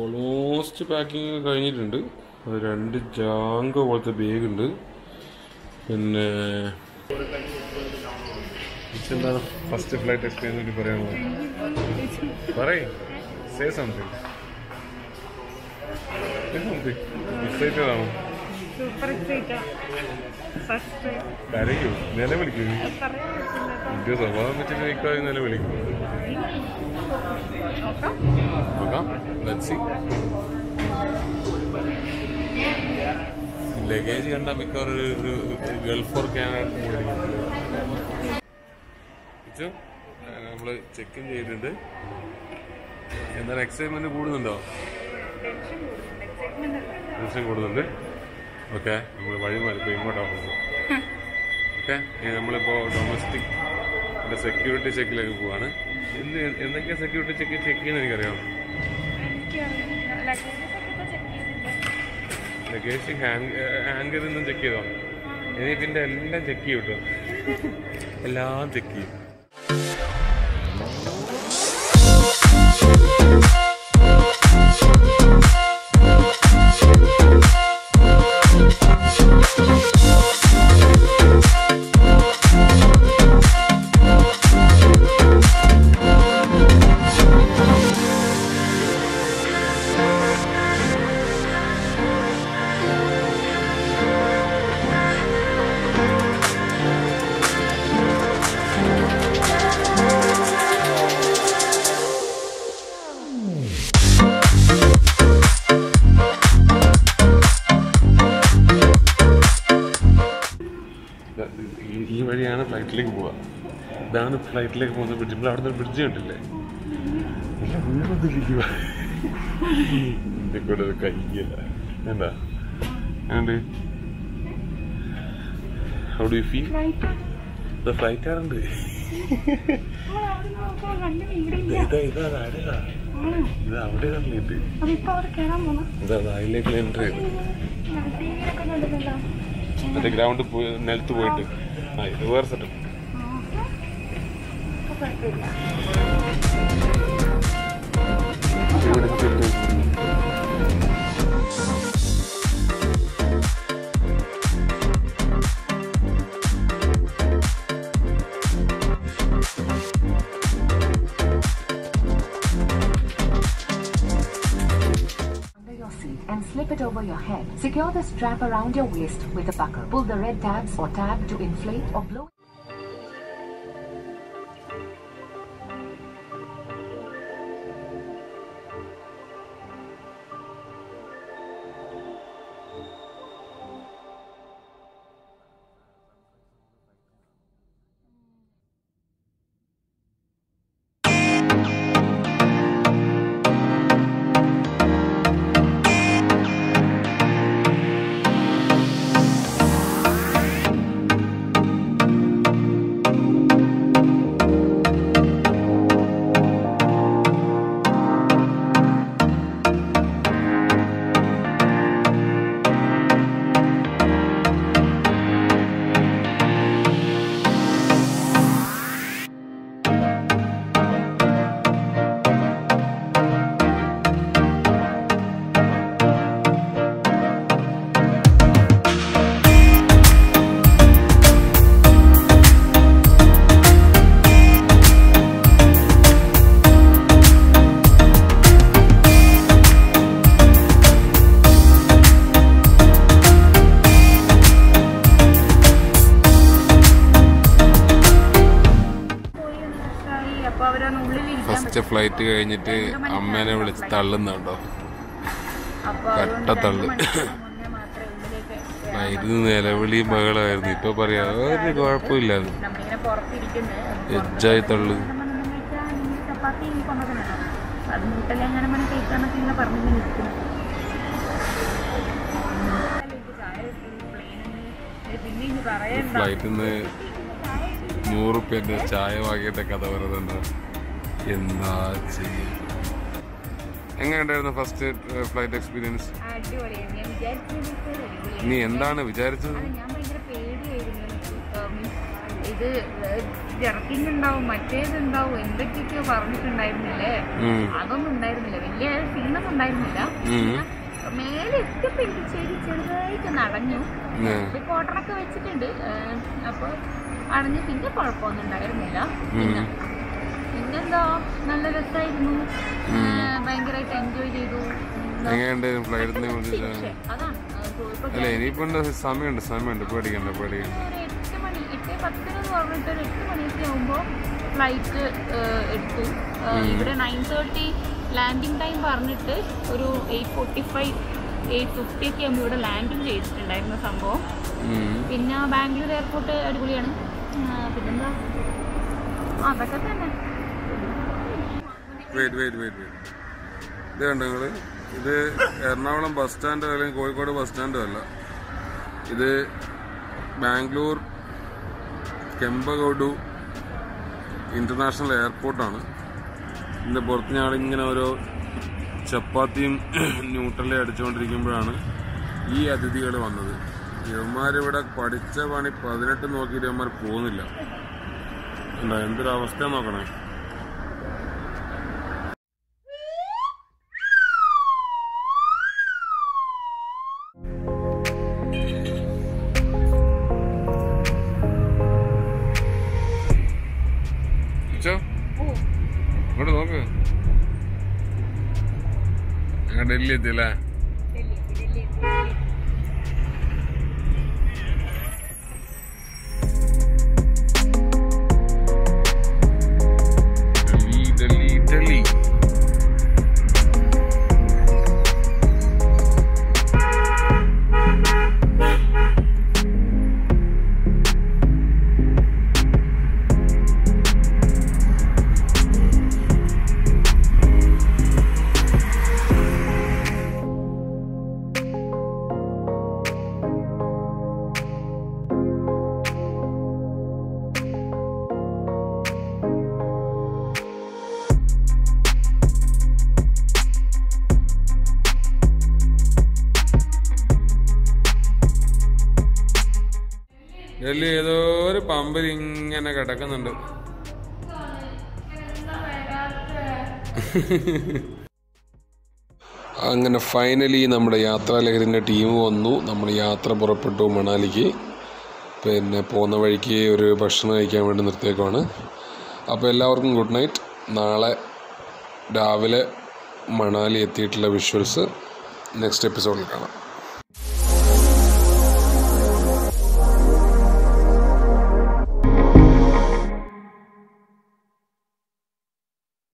Almost packing കഴിഞ്ഞിട്ടുണ്ട് അത് രണ്ട് ജാങ്കോ പോലത്തെ ബാഗ് ഉണ്ട് പിന്നെ എന്താണ് ഫസ്റ്റ് ഫ്ലൈറ്റ് എക്സ്പീരിയൻസ് പറ്റി പറയാനുള്ളത് പറയേ സേ സംതിങ് എക്സൈറ്റഡ് ആണോ സൂപ്പർ എക്സൈറ്റാ ഫസ്റ്റ് കരയൂ നിലവിളിക്കൂ പറയാൻ പറ്റില്ല ഇന്ത്യ സ്വഭാവം വെച്ചിട്ട് മിക്കവാറും നിലവിളിക്കും നോക്കാം നോക്കാം ലെറ്റ് സി ലഗേജ് കണ്ട മിക്കവാറും ഒരു ഒരു ഗൾഫ് ഓർ കാനഡ നമ്മള് ചെക്ക് ഇൻ ചെയ്തിട്ടുണ്ട് എന്താണ് എക്സൈറ്റ്മെന്റ് കൂടുന്നുണ്ടോ ടെൻഷൻ കൂടുന്നുണ്ട് ഓക്കെ നമ്മൾ വഴി മാറിപ്പോ ഇങ്ങോട്ടാ പോകുന്നത് ഓക്കെ നമ്മളിപ്പോ ഡൊമസ്റ്റിക് സെക്യൂരിറ്റി ചെക്കിലേക്ക് പോവാണ് എന്ത് എന്തൊക്കെയാ സെക്യൂരിറ്റി ചെക്ക് ചെക്ക് ചെയ്യുന്ന എനിക്കറിയാം ലഗേജ് ഹാങ് ഹാങ്കറിൽ നിന്നും ചെക്ക് ചെയ്തോ ഇനി പിന്നെ എല്ലാം ചെക്ക് ചെയ്യും കേട്ടോ എല്ലാം ചെക്ക് ചെയ്യും ഇത് ഈ- ഈ വഴിയാണ് ഫ്ലൈറ്റിലേക്ക് പോവുക ഇതാണ് ഫ്ലൈറ്റിലേക്ക് പോകുന്ന ബ്രിഡ്ജ് നമ്മൾ അവിടെ നിന്ന് ബ്രിഡ്ജ് കണ്ടില്ലേ എല്ലാം വീണൊന്നിരിക്കുക എന്റെ കൂടെ ഒരു കയ്യല്ല എന്താ എങ്ങനെയുണ്ട് how do you feel flight ആറുണ്ട് ഇതാ ഇതാ അവിടെയാ ഇത് അവിടെ കണ്ടിട്ട് അതിപ്പോ അവിടെ കേറാൻ പോണോ ഇതാ അതിലേക്ക് എൻ്റർ ചെയ്ത് ടിവിയിലൊക്കെ കണ്ടിട്ടുണ്ടോ മറ്റേ ഗ്രൗണ്ടിൽ പോയി നിലത്ത് പോയിട്ട് ആ ഇത് വേറെ സെറ്റപ്പ് അപ്പൊ കുഴപ്പമില്ല ഇവിടെ ചെല്ല്. under your seat and slip it over your head. Secure the strap around your waist with a buckle. Pull the red tabs or tab to inflate or blow. പോയി ഒരു ദിവസമായി അപ്പൊ അവരൊന്ന് ഉള്ളിലിരിക്കാൻ ഫസ്റ്റ് ഫ്ലൈറ്റ് കഴിഞ്ഞിട്ട് അമ്മേനെ വിളിച്ച് തള്ളുന്നുണ്ടോ അപ്പൊ കട്ടത്തള്ളു മുന്നേ മാത്രമേ ഉള്ളിലേക്ക് ഇത് നിലവിളിയും ബഹളമായിരുന്നു ഇപ്പൊ പറയാ ഒരു കുഴപ്പമില്ല നമ്മളിങ്ങനെ പുറത്തിരിക്കുന്നത് എജ്ജായി തള്ളു ചപ്പാത്തി കൊണ്ടുവന്നിട്ടുണ്ടോ അത് മുട്ടല്ലേ അങ്ങനെ മണി കഴിക്കാന്നൊക്കെ ഇങ്ങനെ പറഞ്ഞിങ്ങനെ നിൽക്കുന്നു പിന്നെ ഇനി പറയണ്ട ഫ്ലൈറ്റിൽ നിന്ന് നൂറ് റുപ്യന്റെ ചായ വാങ്ങിയിട്ട് കഥ പറയുന്നുണ്ടോ എന്താ ചെയ്യ എങ്ങനെയുണ്ടായിരുന്നു ഫസ്റ്റ് ഫ്ലൈറ്റ് എക്സ്പീരിയൻസ് അടിപൊളിയായിരുന്നു ഞാൻ വിചാരിച്ചതിനേക്കാൾ അടിപൊളിയായിരുന്നു നീ എന്താണ് വിചാരിച്ചത് അത് ഞാൻ ഭയങ്കര പേടിയായിരുന്നു എനിക്ക്, ഏഹ്, means ഇത് ഇത് ജർക്കിങ് ഉണ്ടാവും മറ്റേതുണ്ടാവും എന്തൊക്കെയൊക്കെയോ പറഞ്ഞിട്ടുണ്ടായിരുന്നില്ലേ ഉം. അതൊന്നും ഉണ്ടായിരുന്നില്ല വലിയ സീനൊന്നും ഉണ്ടായിരുന്നില്ല ഉം. മേലെ എത്തിയപ്പോ എനിക്ക് ചെടി ചെറുതായിട്ട് നടഞ്ഞു ഉം. ഇത് കോട്ടറൊക്കെ വെച്ചിട്ടുണ്ട് ഏഹ് അപ്പൊ അടഞ്ഞ് പിന്നെ കുഴപ്പമൊന്നും ഉണ്ടായിരുന്നില്ല പിന്നെ പിന്നെന്താ നല്ല രസമായിരുന്നു ഭയങ്കരമായിട്ട് എൻജോയ് ചെയ്തു എങ്ങനെയുണ്ട് ഫ്ലൈറ്റിനെ കുറിച്ച് പക്ഷേ അതാണ് ഏഹ് ഇപ്പൊ അല്ല ഇനിയിപ്പോ ഉണ്ട് സമയമുണ്ട് സമയമുണ്ട് പേടിക്കണ്ട പേടിക്കണ്ട ഒരു എട്ട് മണി എട്ട് പത്തിന് എന്ന് പറഞ്ഞിട്ട് ഒരു എട്ട് മണിയൊക്കെ ആകുമ്പോൾ ഫ്ലൈറ്റ് എടുത്തു ഏഹ് ഇവിടെ നയൻ തേർട്ടി ലാൻഡിങ് ടൈം പറഞ്ഞിട്ട് ഒരു eight forty five eight fifty ഒക്കെ ആകുമ്പോൾ ഇവിടെ ലാൻഡിങ് ചെയ്തിട്ടുണ്ടായിരുന്ന സംഭവം ഉം. പിന്നെ ബാംഗ്ലൂർ എയർപോർട്ട് അടിപൊളിയാണ് ആ, പിന്നെന്താ അതൊക്കെ തന്നെ വെയിറ്റ് വെയിറ്റ് വെയിറ്റ് വെയിറ്റ് ഇത് കണ്ടോ നിങ്ങള് ഇത് എറണാകുളം ബസ് സ്റ്റാൻഡോ അല്ലെങ്കിൽ കോഴിക്കോട് ബസ് സ്റ്റാൻഡോ അല്ല ഇത് ബാംഗ്ലൂർ കെമ്പഗൌഡു ഇന്റർനാഷണൽ എയർപോർട്ടാണ് ഇതിന്റെ പുറത്ത് ഞങ്ങളിങ്ങനെ ഓരോ ചപ്പാത്തിയും ന്യൂട്രലും അടിച്ചുകൊണ്ടിരിക്കുമ്പോഴാണ് ഈ അതിഥികൾ വന്നത് ഇവന്മാരിവിടെ പഠിച്ച പണി പതിനെട്ട് നോക്കിയിട്ട് ഇവന്മാർ പോകുന്നില്ല എന്താ എന്തൊരവസ്ഥ നോക്കണേ ഇച്ചോ ഇങ്ങോട്ട് നോക്ക് ഞങ്ങൾ ഡൽഹി എത്തിയല്ലേ ഡൽഹി ഡൽഹി ഡൽഹി ഡൽഹി ഏതോ ഒരു പമ്പിൽ ഇങ്ങനെ കിടക്കുന്നുണ്ട് അങ്ങനെ ഫൈനലി നമ്മുടെ യാത്രാലഹരിൻ്റെ ടീം വന്നു നമ്മൾ യാത്ര പുറപ്പെട്ടു മണാലിക്ക് പിന്നെ പോകുന്ന വഴിക്ക് ഒരു ഭക്ഷണം കഴിക്കാൻ വേണ്ടി നിർത്തിയേക്കുവാണ് അപ്പോൾ എല്ലാവർക്കും ഗുഡ് നൈറ്റ് നാളെ രാവിലെ മണാലി എത്തിയിട്ടുള്ള വിഷ്വൽസ് നെക്സ്റ്റ് എപ്പിസോഡിൽ കാണാം